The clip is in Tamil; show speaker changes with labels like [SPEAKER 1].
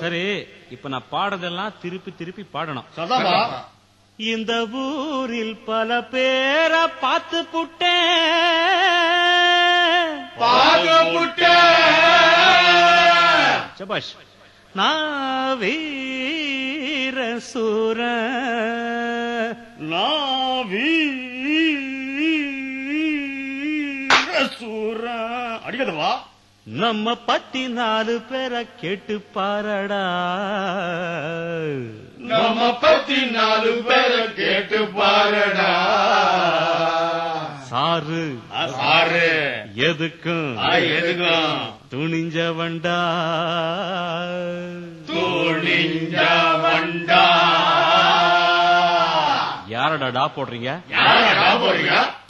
[SPEAKER 1] சரி இப்ப நான் பாடுறதெல்லாம் திருப்பி திருப்பி பாடணும்
[SPEAKER 2] சதாமா
[SPEAKER 1] இந்த ஊரில் பல பேரை பார்த்து புட்டேன்
[SPEAKER 2] பாகப்புட்ட
[SPEAKER 1] சபாஷ் நான் வீர சூர
[SPEAKER 2] சூர அடிக்கதவா
[SPEAKER 1] நம்ம பத்தி நாலு பேரை கேட்டு பாரடா
[SPEAKER 2] நம்ம பத்தி நாலு பேரை கேட்டு பாருடா
[SPEAKER 1] சாரு
[SPEAKER 2] ஆறு
[SPEAKER 1] எதுக்கும்
[SPEAKER 2] எதுக்கும்
[SPEAKER 1] துணிஞ்சவன்டா
[SPEAKER 2] துணிஞ்ச வண்டா
[SPEAKER 1] யாரடா டா போடுறீங்க
[SPEAKER 2] யாரடா போறீங்க